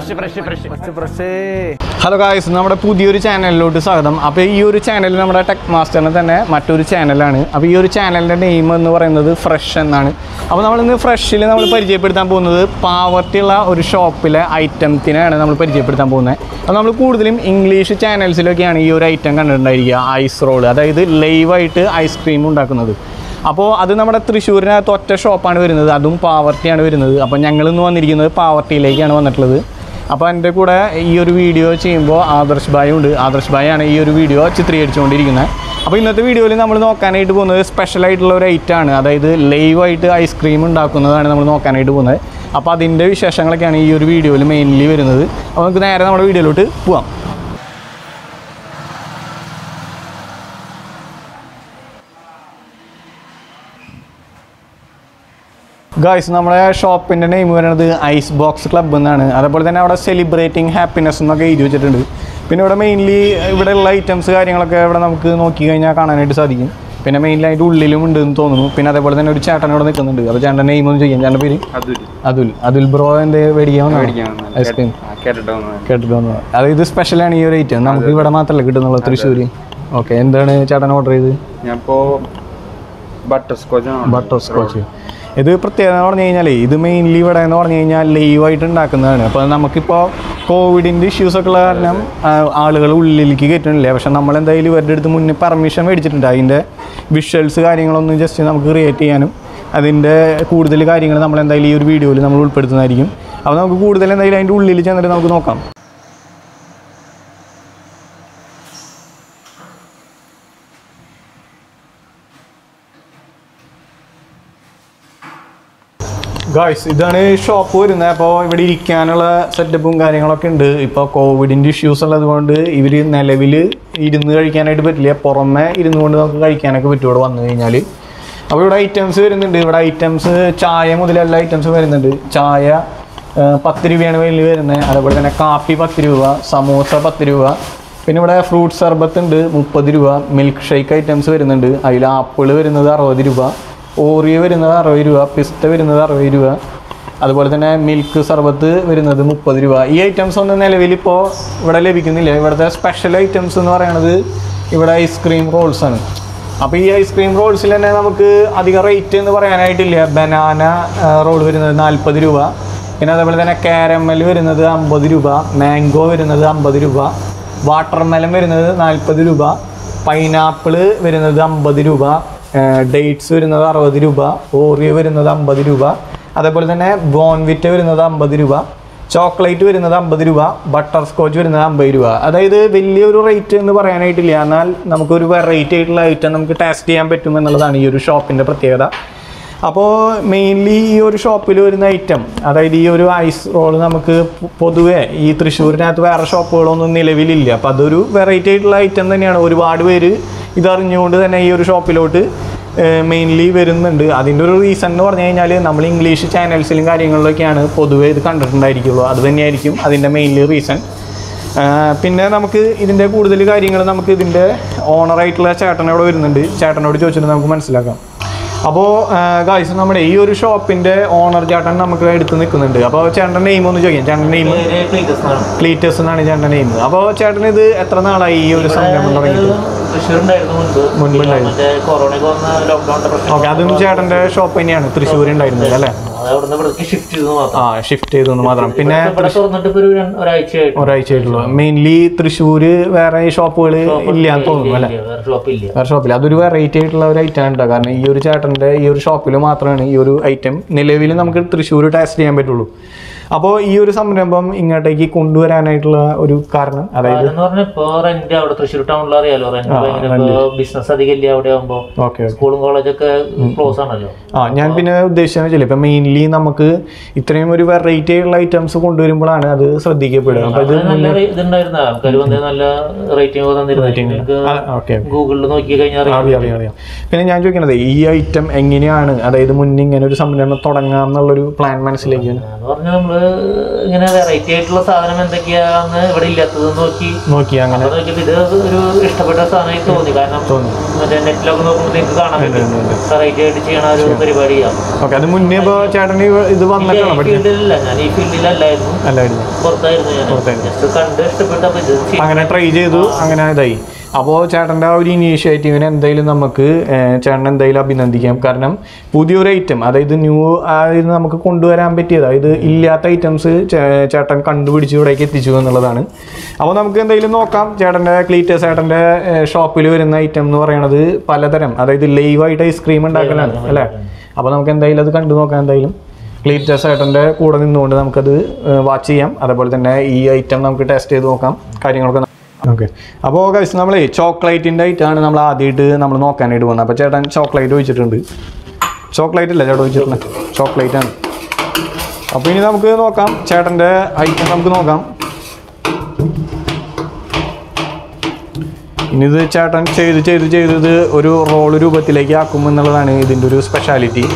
Hello guys നമ്മുടെ പുതിയൊരു ചാനലിലോട്ട് സ്വാഗതം അപ്പോൾ ഈ ഒരു ചാനൽ നമ്മുടെ ടെക് മാസ്റ്ററിന് തന്നെ മറ്റൊരു ചാനലാണ് അപ്പോൾ ഈ ഒരു ചാനലിൻ്റെ നെയിം എന്ന് പറയുന്നത് ഫ്രഷ് എന്നാണ് അപ്പോൾ നമ്മളിന്ന് ഫ്രഷിൽ നമ്മൾ പരിചയപ്പെടുത്താൻ പോകുന്നത് പാവർട്ടിയുള്ള ഒരു ഷോപ്പിലെ ഐറ്റംസിനെയാണ് നമ്മൾ പരിചയപ്പെടുത്താൻ പോകുന്നത് അപ്പോൾ നമ്മൾ കൂടുതലും ഇംഗ്ലീഷ് ചാനൽസിലൊക്കെയാണ് ഈ ഒരു ഐറ്റം കണ്ടിട്ടുണ്ടായിരിക്കുക ഐസ് റോൾ അതായത് ലൈവായിട്ട് ഐസ്ക്രീം ഉണ്ടാക്കുന്നത് അപ്പോൾ അത് നമ്മുടെ തൃശ്ശൂരിനകത്ത് ഒറ്റ ഷോപ്പാണ് വരുന്നത് അതും പാവർട്ടിയാണ് വരുന്നത് അപ്പോൾ ഞങ്ങൾ ഇന്ന് വന്നിരിക്കുന്നത് പാവർട്ടിയിലേക്കാണ് വന്നിട്ടുള്ളത് അപ്പോൾ എൻ്റെ കൂടെ ഈ ഒരു വീഡിയോ ചെയ്യുമ്പോൾ ആദർശ് ഭായ് ഉണ്ട് ആദർശ് ഭായ് ആണ് ഈ ഒരു വീഡിയോ ചിത്രീകരിച്ചുകൊണ്ടിരിക്കുന്നത് അപ്പോൾ ഇന്നത്തെ വീഡിയോയിൽ നമ്മൾ നോക്കാനായിട്ട് പോകുന്നത് സ്പെഷ്യൽ ആയിട്ടുള്ള ഒരു ഐറ്റം ആണ് അതായത് ലൈവായിട്ട് ഐസ്ക്രീം ഉണ്ടാക്കുന്നതാണ് നമ്മൾ നോക്കാനായിട്ട് പോകുന്നത് അപ്പോൾ അതിൻ്റെ വിശേഷങ്ങളൊക്കെയാണ് ഈ ഒരു വീഡിയോയിൽ മെയിൻലി വരുന്നത് അപ്പോൾ നമുക്ക് നേരെ നമ്മുടെ വീഡിയോയിലോട്ട് പോവാം ഗായ്സ് നമ്മുടെ ഷോപ്പിൻ്റെ നെയിം വരുന്നത് ഐസ് ബോക്സ് ക്ലബ്ബ് എന്നാണ് അതേപോലെ തന്നെ അവിടെ സെലിബ്രേറ്റിംഗ് ഹാപ്പിനെസ് എന്നൊക്കെ എഴുതി വെച്ചിട്ടുണ്ട് പിന്നെ ഇവിടെ മെയിൻലി ഇവിടെയുള്ള ഐറ്റംസ് കാര്യങ്ങളൊക്കെ ഇവിടെ നമുക്ക് നോക്കി കഴിഞ്ഞാൽ കാണാനായിട്ട് സാധിക്കും പിന്നെ മെയിൻലി അതിൻ്റെ ഉള്ളിലും ഉണ്ട് എന്ന് തോന്നുന്നു പിന്നെ അതേപോലെ തന്നെ ഒരു ചേട്ടൻ ഇവിടെ നിൽക്കുന്നുണ്ട് അപ്പോൾ ചേട്ടൻ്റെ നെയിം ഒന്ന് ചെയ്യാം ചേട്ടൻ്റെ പേര് അതുൽ അതുൽ അതുൽ ബ്രോ എന്ത് മേടിക്കാൻ മേടിക്കാൻ ഐസ്ക്രീം കേട്ടിട്ട് വന്നതാണ്. കേട്ടിട്ട് വന്നത് അതായത് സ്പെഷ്യലാണ് ഈ ഒരു ഐറ്റം നമുക്ക് ഇവിടെ മാത്രമല്ല കിട്ടുന്നുള്ളൂ തൃശ്ശൂർ ഓക്കെ എന്താണ് ചേട്ടൻ ഓർഡർ ചെയ്ത് ഞാനിപ്പോ ബട്ടർ സ്കോച്ച് ആണ് ബട്ടർ സ്കോച്ച് ഇത് പ്രത്യേകത എന്ന് പറഞ്ഞു കഴിഞ്ഞാൽ ഇത് മെയിൻലി ഇവിടെ എന്ന് പറഞ്ഞു കഴിഞ്ഞാൽ ലൈവായിട്ട് ഉണ്ടാക്കുന്നതാണ് അപ്പോൾ നമുക്കിപ്പോൾ കോവിഡിൻ്റെ ഇഷ്യൂസ് ഒക്കെ ഉള്ള കാരണം ആളുകൾ ഉള്ളിലേക്ക് കയറ്റുന്നില്ല പക്ഷെ നമ്മൾ എന്തായാലും ഇവരുടെ അടുത്ത് മുന്നേ പെർമിഷൻ മേടിച്ചിട്ടുണ്ട് അതിൻ്റെ വിഷ്വൽസ് കാര്യങ്ങളൊന്നും ജസ്റ്റ് നമുക്ക് ക്രിയേറ്റ് ചെയ്യാനും അതിൻ്റെ കൂടുതൽ കാര്യങ്ങൾ നമ്മൾ എന്തായാലും ഈ ഒരു വീഡിയോയിൽ നമ്മൾ ഉൾപ്പെടുത്തുന്നതായിരിക്കും അപ്പോൾ നമുക്ക് കൂടുതൽ എന്തായാലും അതിൻ്റെ ഉള്ളിൽ ചെന്നിട്ട് നമുക്ക് നോക്കാം ഗായ്സ് ഇതാണ് ഷോപ്പ് വരുന്നത് അപ്പോൾ ഇവിടെ ഇരിക്കാനുള്ള സെറ്റപ്പും കാര്യങ്ങളൊക്കെ ഉണ്ട് ഇപ്പോൾ കോവിഡിൻ്റെ ഇഷ്യൂസ് ഉള്ളത് കൊണ്ട് ഇവർ നിലവിൽ ഇരുന്ന് കഴിക്കാനായിട്ട് പറ്റില്ല പുറമെ ഇരുന്ന് കൊണ്ട് നമുക്ക് കഴിക്കാനൊക്കെ പറ്റും ഇവിടെ വന്നു കഴിഞ്ഞാൽ അപ്പോൾ ഇവിടെ ഐറ്റംസ് വരുന്നുണ്ട് ഇവിടെ ഐറ്റംസ് ചായ മുതൽ എല്ലാ ഐറ്റംസും വരുന്നുണ്ട് ചായ ആ, പത്ത് രൂപയാണ് വലിയ വരുന്നത് അതേപോലെ തന്നെ കാപ്പി പത്ത് രൂപ സമോസ പത്ത് രൂപ പിന്നെ ഇവിടെ ഫ്രൂട്ട് സർബത്ത് ഉണ്ട് മുപ്പത് രൂപ മിൽക്ക് ഷേക്ക് ഐറ്റംസ് വരുന്നുണ്ട് അതിൽ ആപ്പിൾ വരുന്നത് അറുപത് രൂപ ഓറിയോ വരുന്നത് അറുപത് രൂപ പിസ്ത വരുന്നത് അറുപത് രൂപ അതുപോലെ തന്നെ മിൽക്ക് സർബത്ത് വരുന്നത് മുപ്പത് രൂപ ഈ ഐറ്റംസ് ഒന്നും നിലവിൽ ഇപ്പോൾ ഇവിടെ ലഭിക്കുന്നില്ല ഇവിടുത്തെ സ്പെഷ്യൽ ഐറ്റംസ് എന്ന് പറയുന്നത് ഇവിടെ ഐസ്ക്രീം റോൾസ് ആണ് അപ്പോൾ ഈ ഐസ്ക്രീം റോൾസിൽ തന്നെ നമുക്ക് അധികം റേറ്റ് എന്ന് പറയാനായിട്ടില്ല ബനാന റോൾ വരുന്നത് നാൽപ്പത് രൂപ പിന്നെ അതേപോലെ തന്നെ കാരമൽ വരുന്നത് അമ്പത് രൂപ മാംഗോ വരുന്നത് അമ്പത് രൂപ വാട്ടർമെലൻ വരുന്നത് നാൽപ്പത് രൂപ പൈനാപ്പിൾ വരുന്നത് അമ്പത് രൂപ ഡേറ്റ്സ് വരുന്നത് അറുപത് രൂപ ഓറിയോ വരുന്നത് അമ്പത് രൂപ അതേപോലെ തന്നെ ബോൺവിറ്റ വരുന്നത് അമ്പത് രൂപ ചോക്ലേറ്റ് വരുന്നത് അമ്പത് രൂപ ബട്ടർ സ്കോച്ച് വരുന്നത് അമ്പത് രൂപ അതായത് വലിയൊരു റേറ്റ് എന്ന് പറയാനായിട്ടില്ല എന്നാൽ നമുക്കൊരു വെറൈറ്റി ആയിട്ടുള്ള ഐറ്റം നമുക്ക് ടേസ്റ്റ് ചെയ്യാൻ പറ്റും എന്നുള്ളതാണ് ഈ ഒരു ഷോപ്പിൻ്റെ പ്രത്യേകത അപ്പോൾ മെയിൻലി ഈ ഒരു ഷോപ്പിൽ വരുന്ന ഐറ്റം അതായത് ഈ ഒരു ഐസ് റോൾ നമുക്ക് പൊ- പൊതുവേ ഈ തൃശ്ശൂരിനകത്ത് വേറെ ഷോപ്പുകളൊന്നും നിലവിലില്ല അപ്പോൾ അതൊരു വെറൈറ്റി ആയിട്ടുള്ള ഐറ്റം തന്നെയാണ് ഒരുപാട് പേര് ഇതറിഞ്ഞുകൊണ്ട് തന്നെ ഈ ഒരു ഷോപ്പിലോട്ട് മെയിൻലി വരുന്നുണ്ട് അതിൻ്റെ ഒരു റീസൺ എന്ന് പറഞ്ഞു കഴിഞ്ഞാൽ നമ്മൾ ഇംഗ്ലീഷ് ചാനൽസിലും കാര്യങ്ങളിലൊക്കെയാണ് പൊതുവേ ഇത് കണ്ടിട്ടുണ്ടായിരിക്കുള്ളൂ അത് തന്നെയായിരിക്കും അതിൻ്റെ മെയിൻലി റീസൺ പിന്നെ നമുക്ക് ഇതിൻ്റെ കൂടുതൽ കാര്യങ്ങൾ നമുക്ക് ഇതിൻ്റെ ഓണറായിട്ടുള്ള ചേട്ടനോട് വരുന്നുണ്ട് ചേട്ടനോട് ചോദിച്ചിട്ട് നമുക്ക് മനസ്സിലാക്കാം അപ്പോൾ ഗായ്സ് നമ്മുടെ ഈ ഒരു ഷോപ്പിൻ്റെ ഓണർ ചേട്ടൻ നമുക്ക് എടുത്ത് നിൽക്കുന്നുണ്ട് അപ്പോൾ ചേട്ടൻ്റെ നെയിം ഒന്ന് ചോദിക്കാം ചേട്ടൻ്റെ നെയിം ക്ലീറ്റസ് എന്നാണ് ചേട്ടൻ്റെ നെയിം അപ്പോൾ ചേട്ടൻ ഇത് എത്ര നാളായി ഈ ഒരു സംരംഭം തുടങ്ങിയിട്ട് തൃശ്ശൂരുണ്ടായിരുന്നു മുൻപ് മുൻപുണ്ടായിരുന്നു. മറ്റേ കൊറോണയ്ക്ക് വന്ന ലോക്ക്ഡൌണിന്റെ പ്രശ്നം ഓക്കെ അതും ചേട്ടൻ്റെ ഷോപ്പ് തന്നെയാണ് തൃശ്ശൂർ ഉണ്ടായിരുന്നത് അല്ലേ അത് അവിടുന്ന് ഇവിടേക്ക് ഷിഫ്റ്റ് ചെയ്തു മാത്രം ആ ഷിഫ്റ്റ് ചെയ്തു മാത്രം പിന്നെ ഇവിടെ തുറന്നിട്ട് ഇപ്പൊ ഒരു രണ്ട്- ഒരാഴ്ചയായിട്ട് ഒരാഴ്ച ആയിട്ടുള്ളൂ മെയിൻലി തൃശ്ശൂർ വേറെ ഷോപ്പുകൾ ഇല്ല എന്ന് തോന്നുന്നു അല്ലേ വേറെ ഷോപ്പില്ല വേറെ ഷോപ്പിൽ അതൊരു വെറൈറ്റി ആയിട്ടുള്ള ഒരു ഐറ്റം ആണ് കേട്ടോ കാരണം ഈ ഒരു ചേട്ടൻ്റെ ഈ ഒരു ഷോപ്പിൽ മാത്രമാണ് ഈ ഒരു ഐറ്റം നിലവിൽ നമുക്ക് തൃശ്ശൂർ ടേസ്റ്റ് ചെയ്യാൻ പറ്റുള്ളൂ അപ്പോൾ ഈ ഒരു സംരംഭം ഇങ്ങോട്ടേക്ക് കൊണ്ടുവരാനായിട്ടുള്ള ഒരു കാരണം അതായത് എന്ന് പറഞ്ഞാൽ ഇപ്പൊ റെന്റ് അവിടെ തൃശ്ശൂർ ടൗണിൽ അറിയാലോ റെന്റ് ഭയങ്കര ബിസിനസ് അധികം ഇല്ല അവിടെ ആകുമ്പോ ഓക്കെ സ്കൂളും കോളേജൊക്കെ ക്ലോസ് ആണല്ലോ ആ ഞാൻ പിന്നെ ഉദ്ദേശിച്ചതെന്ന് വെച്ചാൽ ഇപ്പം മെയിൻലി നമുക്ക് ഇത്രയും ഒരു വെറൈറ്റി ആയിട്ടുള്ള ഐറ്റംസ് കൊണ്ടുവരുമ്പോഴാണ് അത് ശ്രദ്ധിക്കപ്പെടുക അപ്പോൾ ഇത് അത് നല്ല റേ- ഇതുണ്ടായിരുന്ന ആൾക്കാർ വന്ന് നല്ല റേറ്റിംഗ് തന്നിരുന്നു ഓക്കെ ഗൂഗിളിൽ നോക്കി കഴിഞ്ഞാൽ അറിയാം അറിയാം അറിയാം അറിയാം പിന്നെ ഞാൻ ചോദിക്കണത് ഈ ഐറ്റം എങ്ങനെയാണ് അതായത് മുന്നേ ഇങ്ങനെ ഒരു സംരംഭം തുടങ്ങാം എന്നുള്ളൊരു പ്ലാൻ മനസ്സിലേക്ക് എന്ന് പറഞ്ഞാൽ നമ്മള് നമ്മള് ഇങ്ങനെ വെറൈറ്റി ആയിട്ടുള്ള സാധനം എന്തൊക്കെയാന്ന് ഇവിടെ ഇല്ലാത്തത് നോക്കി നോക്കി അങ്ങനെ അപ്പൊ നോക്കിയപ്പോ ഇത് ഒരു ഇഷ്ടപ്പെട്ട സാധനമായി തോന്നി കാരണം തോന്നി. മറ്റേ നെറ്റിലൊക്കെ നോക്കുമ്പോഴത്തേക്ക് കാണാൻ ഉണ്ട്, പറ്റും ഉണ്ട്, ഉണ്ട്. വെറൈറ്റി ആയിട്ട് ചെയ്യണ ഒരു പരിപാടിയാണ് ഓക്കെ അത് മുന്നേ ഇപ്പോൾ ചേട്ടന് ഇത് വന്നിട്ടാണോ ഈ പഠിച്ചത് ഫീൽഡിലല്ല ഞാൻ ഈ ഫീൽഡിലല്ലായിരുന്നു അല്ലായിരുന്നു പുറത്തായിരുന്നു ഞാൻ പുറത്തായിരുന്നു. ജസ്റ്റ് കണ്ട് ഇഷ്ടപ്പെട്ടപ്പോ ഇത് ചെയ്തു. അങ്ങനെ ട്രൈ ചെയ്തു അങ്ങനെ ഇതായി അപ്പോൾ ചേട്ടൻ്റെ ആ ഒരു ഇനീഷ്യേറ്റീവിനെ എന്തായാലും നമുക്ക് ഏഹ്, ചേട്ടനെ എന്തായാലും അഭിനന്ദിക്കാം കാരണം പുതിയൊരു ഐറ്റം അതായത് ന്യൂ അതായത് നമുക്ക് കൊണ്ടുവരാൻ പറ്റിയത് അതായത് ഇല്ലാത്ത ഐറ്റംസ് ചേട്ടൻ കണ്ടുപിടിച്ച് ഇവിടേക്ക് എത്തിച്ചു എന്നുള്ളതാണ് അപ്പോൾ നമുക്ക് എന്തായാലും നോക്കാം ചേട്ടൻ്റെ ക്ലീറ്റസ് ചേട്ടൻ്റെ ഷോപ്പിൽ വരുന്ന ഐറ്റം എന്ന് പറയുന്നത് പലതരം അതായത് ലൈവായിട്ട് ഐസ്ക്രീം ഉണ്ടാക്കലാണ് അല്ലേ അപ്പോൾ നമുക്ക് എന്തായാലും അത് കണ്ടു നോക്കാം എന്തായാലും ക്ലീറ്റസ് ഏട്ടൻ്റെ കൂടെ നിന്നുകൊണ്ട് നമുക്കത് വാച്ച് ചെയ്യാം അതേപോലെ തന്നെ ഈ ഐറ്റം നമുക്ക് ടെസ്റ്റ് ചെയ്ത് നോക്കാം കാര്യങ്ങളൊക്കെ ഓക്കെ അപ്പോൾ കഴിച്ച് നമ്മളേ ചോക്ലേറ്റിൻ്റെ ഐറ്റമാണ് നമ്മൾ ആദ്യമായിട്ട് നമ്മൾ നോക്കാനായിട്ട് പോകുന്നത് അപ്പോൾ ചേട്ടൻ ചോക്ലേറ്റ് ഒഴിച്ചിട്ടുണ്ട് ചോക്ലേറ്റ് അല്ല ചേട്ടൻ ഒഴിച്ചിട്ടുണ്ട് ചോക്ലേറ്റ് ആണ് അപ്പോൾ ഇനി നമുക്ക് നോക്കാം ചേട്ടൻ്റെ ഐറ്റം നമുക്ക് നോക്കാം ഇനി ഇത് ചേട്ടൻ ചെയ്ത് ചെയ്ത് ചെയ്തത് ഒരു റോള് രൂപത്തിലേക്ക് ആക്കും എന്നുള്ളതാണ് ഇതിൻ്റെ ഒരു സ്പെഷ്യാലിറ്റി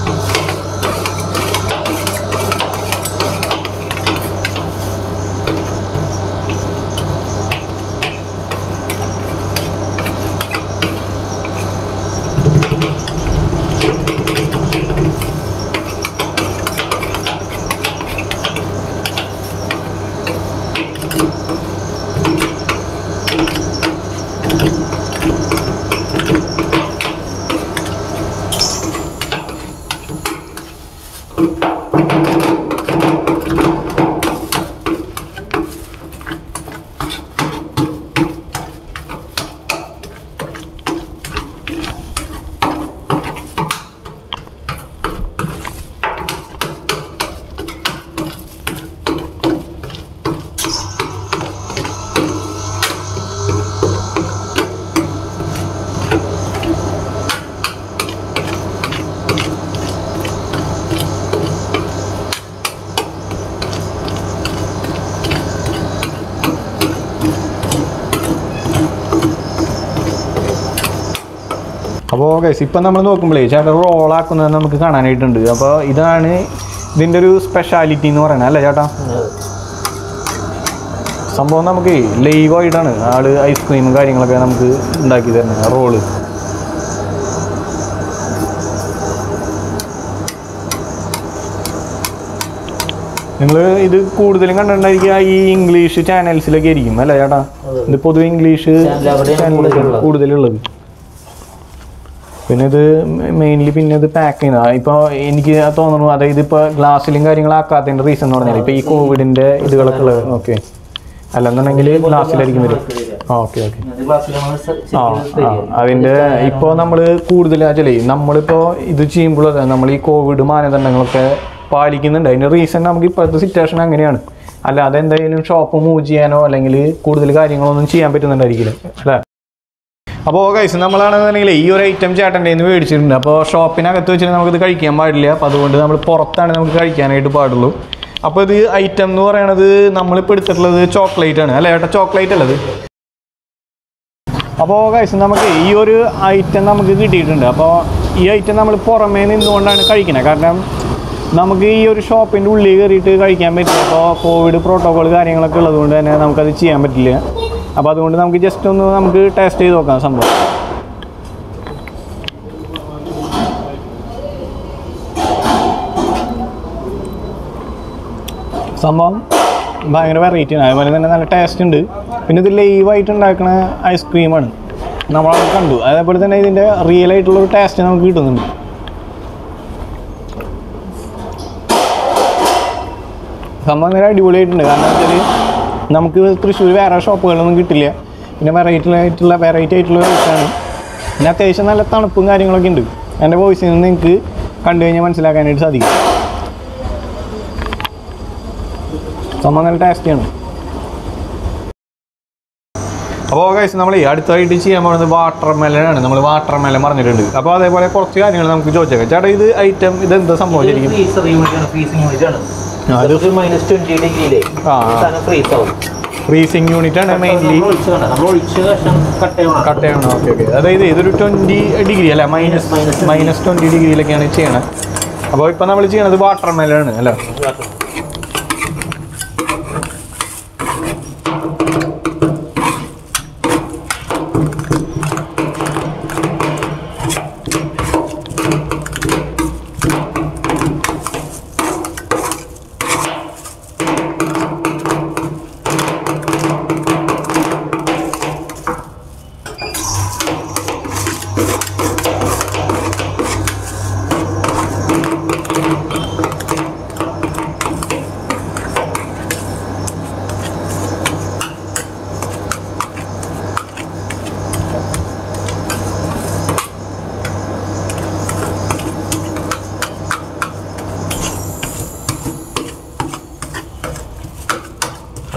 അപ്പോൾ ഗൈസ് ഇപ്പം നമ്മൾ നോക്കുമ്പോഴേ ചേട്ടൻ റോളാക്കുന്നത് നമുക്ക് കാണാനായിട്ടുണ്ട് അപ്പോൾ ഇതാണ് ഇതിൻ്റെ ഒരു സ്പെഷ്യാലിറ്റി എന്ന് പറയുന്നത് അല്ലേ ചേട്ടാ സംഭവം നമുക്ക് ലൈവായിട്ടാണ് ആള് ഐസ്ക്രീമും കാര്യങ്ങളൊക്കെ നമുക്ക് ഉണ്ടാക്കി തരുന്നത് റോള് നിങ്ങൾ ഇത് കൂടുതലും കണ്ടിട്ടുണ്ടായിരിക്കുക ഈ ഇംഗ്ലീഷ് ചാനൽസിലൊക്കെ ആയിരിക്കും അല്ലേ ചേട്ടാ ഇത് പൊതുവെ ഇംഗ്ലീഷ് Channel അവിടെയാണ് ചാനലിലൊക്കെ കൂടുതലുള്ളത്. കൂടുതലുള്ളത് പിന്നെ ഇത് മെയിൻലി പിന്നെ ഇത് പാക്ക് ചെയ്യുന്നത് ഇപ്പോൾ എനിക്ക് തോന്നുന്നു അതായത് ഇപ്പോൾ ഗ്ലാസ്സിലും കാര്യങ്ങളാക്കാത്തതിൻ്റെ റീസൺ എന്ന് പറഞ്ഞാൽ ഇപ്പോൾ ഈ കോവിഡിൻ്റെ ഇതുകളൊക്കെ ഉള്ളത് ഓക്കെ അല്ലെന്നുണ്ടെങ്കിൽ ഗ്ലാസ്സിലായിരിക്കും വരും ഓക്കെ ഓക്കെ ഇന്നത്തെ ക്ലാസ്സിൽ നമ്മൾ സ- ആ ശരിക്കും ആ അതിൻ്റെ ഇപ്പോൾ നമ്മൾ കൂടുതൽ ആച്ചാലേ നമ്മളിപ്പോൾ ഇത് ചെയ്യുമ്പോൾ നമ്മൾ ഈ കോവിഡ് മാനദണ്ഡങ്ങളൊക്കെ പാലിക്കുന്നുണ്ട് അതിൻ്റെ റീസൺ നമുക്ക് ഇപ്പോഴത്തെ സിറ്റുവേഷൻ അങ്ങനെയാണ് അല്ലാതെ എന്തായാലും ഷോപ്പ് മൂവ് ചെയ്യാനോ അല്ലെങ്കിൽ കൂടുതൽ കാര്യങ്ങളൊന്നും ചെയ്യാൻ പറ്റുന്നുണ്ടായിരിക്കില്ല അല്ലേ അപ്പോൾ ഗൈസ് നമ്മളാണെന്നുണ്ടെങ്കിൽ ഈ ഒരു ഐറ്റം ചേട്ടൻ്റെ നിന്ന് മേടിച്ചിട്ടുണ്ട് അപ്പോൾ ഷോപ്പിനകത്ത് വെച്ചിട്ട് നമുക്കിത് കഴിക്കാൻ പാടില്ല അപ്പോൾ അതുകൊണ്ട് നമ്മൾ പുറത്താണ് നമുക്ക് കഴിക്കാനായിട്ട് പാടുള്ളൂ അപ്പോൾ ഇത് ഐറ്റം എന്ന് പറയണത് നമ്മളിപ്പോൾ എടുത്തിട്ടുള്ളത് ചോക്ലേറ്റ് ആണ് അല്ലേ ചേട്ടാ ചോക്ലേറ്റ് അല്ലത് അപ്പോൾ ഗൈസ് നമുക്ക് ഈ ഒരു ഐറ്റം നമുക്ക് കിട്ടിയിട്ടുണ്ട് അപ്പോൾ ഈ ഐറ്റം നമ്മൾ പുറമേ നിന്നുകൊണ്ടാണ് കഴിക്കുന്നത് കാരണം നമുക്ക് ഈ ഒരു ഷോപ്പിൻ്റെ ഉള്ളിൽ കയറിയിട്ട് കഴിക്കാൻ പറ്റില്ല അപ്പോൾ കോവിഡ് പ്രോട്ടോകോൾ കാര്യങ്ങളൊക്കെ ഉള്ളതുകൊണ്ട് തന്നെ നമുക്കത് ചെയ്യാൻ പറ്റില്ല അപ്പോൾ അതുകൊണ്ട് നമുക്ക് ജസ്റ്റ് ഒന്ന് നമുക്ക് ടേസ്റ്റ് ചെയ്ത് നോക്കാം സംഭവം സംഭവം ഭയങ്കര വെറൈറ്റി ആണ് അതുപോലെ തന്നെ നല്ല ടേസ്റ്റ് ഉണ്ട് പിന്നെ ഇത് ലൈവായിട്ട് ഉണ്ടാക്കുന്ന ഐസ്ക്രീമാണ് നമ്മളത് കണ്ടു അതേപോലെ തന്നെ ഇതിൻ്റെ റിയൽ ആയിട്ടുള്ള ഒരു ടേസ്റ്റ് നമുക്ക് കിട്ടുന്നുണ്ട് സംഭവം നല്ല അടിപൊളിയായിട്ടുണ്ട് കാരണം വെച്ചാൽ നമുക്ക് തൃശ്ശൂർ വേറെ ഷോപ്പുകളൊന്നും കിട്ടില്ല പിന്നെ വെറൈറ്റി ആയിട്ടുള്ള വെറൈറ്റി ആയിട്ടുള്ള ഐറ്റാണ് പിന്നെ അത്യാവശ്യം നല്ല തണുപ്പും കാര്യങ്ങളൊക്കെ ഉണ്ട് എൻ്റെ വോയിസിൽ നിന്ന് നിങ്ങൾക്ക് കണ്ടു കഴിഞ്ഞാൽ മനസ്സിലാക്കാനായിട്ട് സാധിക്കും സംഭവം നല്ല ടേസ്റ്റിയാണ് അപ്പോൾ ഗൈസ് നമ്മൾ അടുത്തായിട്ട് ചെയ്യാൻ പോകുന്നത് വാട്ടർ മെലനാണ് നമ്മൾ വാട്ടർ മെലൻ പറഞ്ഞിട്ടുണ്ട് അപ്പോൾ അതേപോലെ കുറച്ച് കാര്യങ്ങൾ നമുക്ക് ചോദിച്ചേക്കാം ചേട്ടാ ഇത് ഐറ്റം ഇത് എന്താ സംഭവം ശരിക്കും ഫ്രീസർ യൂണിറ്റ് ആണ് ഫ്രീസിംഗ് യൂണിറ്റ് ആണ് ആ, അത് മൈനസ് ട്വന്റി ഡിഗ്രിയിലെ ആ, ആ. സാധനം ഫ്രീസ് ആവും ഫ്രീസിങ് യൂണിറ്റ് ആണ് മെയിൻലി നമ്മൾ ഒഴിച്ച് വേണം. നമ്മൾ ഒഴിച്ച് കഷ്ണം കട്ട് ചെയ്യണം കട്ട് ചെയ്യണം ഓക്കെ ഓക്കെ അതായത് ഇതൊരു ട്വൻറ്റി ഡിഗ്രി അല്ല മൈനസ് Minus 20. മൈനസ് ട്വൻറ്റി ഡിഗ്രിയിലൊക്കെയാണ് ചെയ്യണത് അപ്പോൾ ഇപ്പം നമ്മൾ ചെയ്യണത് വാട്ടർ മെലാണ് അല്ലേ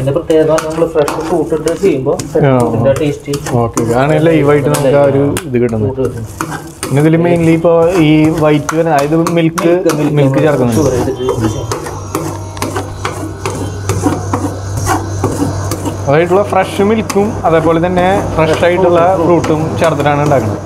ഇതിന്റെ പ്രത്യേകത നമ്മൾ ഫ്രഷ് ഫ്രൂട്ട് ഇട്ട് ചെയ്യുമ്പോൾ ഫ്രൂട്ടിന്റെ ടേസ്റ്റ് ഓക്കെ ആണ് ലൈവായിട്ട് നമുക്ക് ആ ഒരു ഇത് കിട്ടുന്നത് ഫ്രൂട്ട് കിട്ടും പിന്നെ ഇതിൽ മെയിൻലി ഇപ്പോൾ ഈ വൈറ്റ് അതായത് മിൽക്ക് മിൽക്ക് ചേർക്കുന്നുണ്ട് ഷുഗർ ചെയ്തിട്ട് അതായിട്ടുള്ള ഫ്രഷ് മിൽക്കും അതേപോലെ തന്നെ ഫ്രഷ് ആയിട്ടുള്ള ഫ്രൂട്ടും ചേർത്തിട്ടാണ് ഉണ്ടാക്കുന്നത്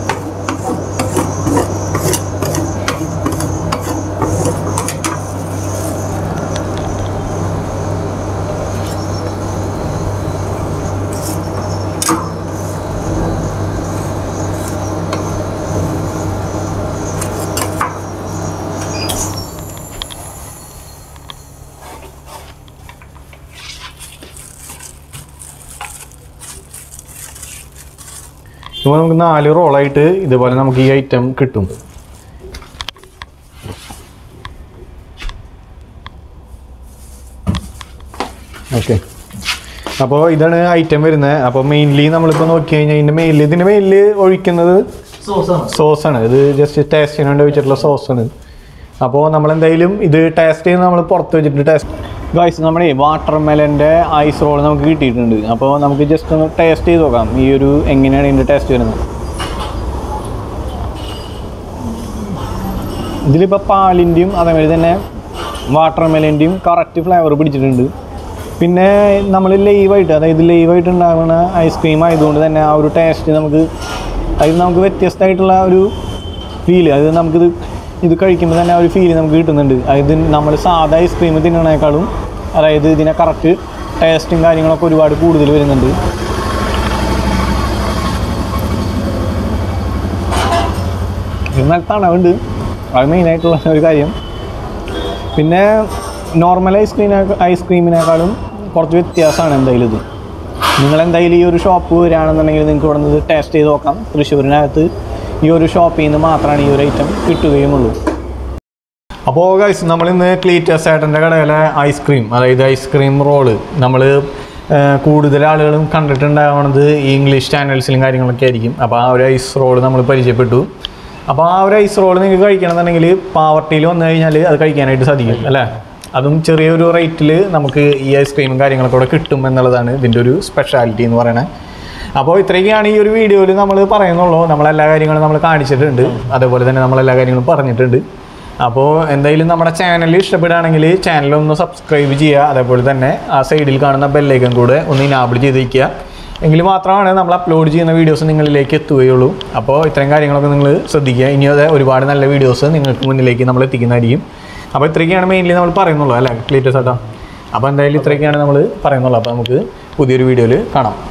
ഇപ്പോൾ നമുക്ക് നാല് റോളായിട്ട് ഇതുപോലെ നമുക്ക് ഈ ഐറ്റം കിട്ടും ഓക്കെ അപ്പോൾ ഇതാണ് ഐറ്റം വരുന്നത് അപ്പോൾ മെയിൻലി നമ്മളിപ്പോൾ നോക്കി കഴിഞ്ഞാൽ ഇതിൻ്റെ മെയിനിൽ ഇതിൻ്റെ മെയിനിൽ ഒഴിക്കുന്നത് സോസാണ് സോസാണ് ഇത് ജസ്റ്റ് ടേസ്റ്റിന് വേണ്ടി വെച്ചിട്ടുള്ള സോസാണ് അപ്പോൾ നമ്മളെന്തായാലും ഇത് ടേസ്റ്റ് ചെയ്ത് നമ്മൾ പുറത്ത് വെച്ചിട്ട് ടേസ്റ്റ് ഗൈസ് നമ്മുടെ വാട്ടർ മെലൻ്റെ ഐസ് റോൾ നമുക്ക് കിട്ടിയിട്ടുണ്ട് അപ്പോൾ നമുക്ക് ജസ്റ്റ് ഒന്ന് ടേസ്റ്റ് ചെയ്ത് നോക്കാം ഈ ഒരു എങ്ങനെയാണ് ഇതിൻ്റെ ടേസ്റ്റ് വരുന്നത് ഇതിലിപ്പോൾ പാലിൻ്റെയും അതേമാതിരി തന്നെ വാട്ടർ മെലൻ്റെയും കറക്റ്റ് ഫ്ലേവർ പിടിച്ചിട്ടുണ്ട് പിന്നെ നമ്മൾ ലൈവായിട്ട് അതായത് ലൈവായിട്ട് ഉണ്ടാകുന്ന ഐസ്ക്രീം ആയതുകൊണ്ട് തന്നെ ആ ഒരു ടേസ്റ്റ് നമുക്ക് അതിൽ നമുക്ക് വ്യത്യസ്തമായിട്ടുള്ള ഒരു ഫീല് അത് നമുക്കിത് ഇത് കഴിക്കുമ്പോൾ തന്നെ ആ ഒരു ഫീല് നമുക്ക് കിട്ടുന്നുണ്ട് അതായത് നമ്മൾ സാധാ ഐസ്ക്രീം തിന്നണേക്കാളും അതായത് ഇതിനെ കറക്റ്റ് ടേസ്റ്റും കാര്യങ്ങളൊക്കെ ഒരുപാട് കൂടുതൽ വരുന്നുണ്ട് എന്നാൽ തണവുണ്ട് അത് മെയിനായിട്ടുള്ള ഒരു കാര്യം പിന്നെ നോർമൽ ഐസ്ക്രീമിനെ ഐസ്ക്രീമിനേക്കാളും കുറച്ച് വ്യത്യാസമാണ് എന്തായാലും ഇത് നിങ്ങൾ എന്തായാലും ഈ ഒരു ഷോപ്പ് വരികയാണെന്നുണ്ടെങ്കിൽ നിങ്ങൾക്ക് ഇവിടെ നിന്ന് ടേസ്റ്റ് ചെയ്ത് നോക്കാം തൃശ്ശൂരിനകത്ത് ഈ ഒരു ഷോപ്പിൽ നിന്ന് മാത്രമാണ് ഈ ഒരു ഐറ്റം കിട്ടുകയുമുള്ളൂ അപ്പോൾ ഗൈസ് നമ്മൾ ഇന്ന് ക്ലീറ്റസ് ഏട്ടൻ്റെ കടയിലെ ഐസ്ക്രീം അതായത് ഐസ്ക്രീം റോള് നമ്മൾ കൂടുതൽ ആളുകളും കണ്ടിട്ടുണ്ടാവുന്നത് ഈ ഇംഗ്ലീഷ് ചാനൽസിലും കാര്യങ്ങളൊക്കെ ആയിരിക്കും അപ്പോൾ ആ ഒരു ഐസ് റോള് നമ്മൾ പരിചയപ്പെട്ടു അപ്പോൾ ആ ഒരു ഐസ് റോള് നിങ്ങൾക്ക് കഴിക്കണമെന്നുണ്ടെങ്കിൽ പാവർട്ടിയിൽ വന്നു കഴിഞ്ഞാൽ അത് കഴിക്കാനായിട്ട് സാധിക്കും അല്ലേ അതും ചെറിയൊരു റേറ്റിൽ നമുക്ക് ഈ ഐസ്ക്രീമും കാര്യങ്ങളൊക്കെ ഇവിടെ കിട്ടും എന്നുള്ളതാണ് ഇതിൻ്റെ ഒരു സ്പെഷ്യാലിറ്റി എന്ന് പറയുന്നത് അപ്പോൾ ഇത്രയൊക്കെയാണ് ഈ ഒരു വീഡിയോയിൽ നമ്മൾ പറയുന്നുള്ളൂ നമ്മളെല്ലാ കാര്യങ്ങളും നമ്മൾ കാണിച്ചിട്ടുണ്ട് അതേപോലെ തന്നെ നമ്മളെല്ലാ കാര്യങ്ങളും പറഞ്ഞിട്ടുണ്ട് അപ്പോൾ എന്തായാലും നമ്മുടെ ചാനൽ ഇഷ്ടപ്പെടുകയാണെങ്കിൽ ചാനൽ ഒന്ന് സബ്സ്ക്രൈബ് ചെയ്യുക അതേപോലെ തന്നെ ആ സൈഡിൽ കാണുന്ന ബെല്ലൈക്കൻ കൂടെ ഒന്ന് ഇനാബിൾ ചെയ്ത് വയ്ക്കുക എങ്കിൽ മാത്രമാണ് നമ്മൾ അപ്ലോഡ് ചെയ്യുന്ന വീഡിയോസ് നിങ്ങളിലേക്ക് എത്തുകയുള്ളൂ അപ്പോൾ ഇത്രയും കാര്യങ്ങളൊക്കെ നിങ്ങൾ ശ്രദ്ധിക്കുക ഇനി അതെ ഒരുപാട് നല്ല വീഡിയോസ് നിങ്ങൾക്ക് മുന്നിലേക്ക് നമ്മൾ എത്തിക്കുന്നതായിരിക്കും അപ്പോൾ ഇത്രയൊക്കെയാണ് മെയിൻലി നമ്മൾ പറയുന്നുള്ളൂ അല്ലേ ക്ലീറ്റസ് ആട്ടോ അപ്പോൾ എന്തായാലും ഇത്രയൊക്കെയാണ് നമ്മൾ പറയുന്നുള്ളൂ അപ്പോൾ നമുക്ക് പുതിയൊരു വീഡിയോയിൽ കാണാം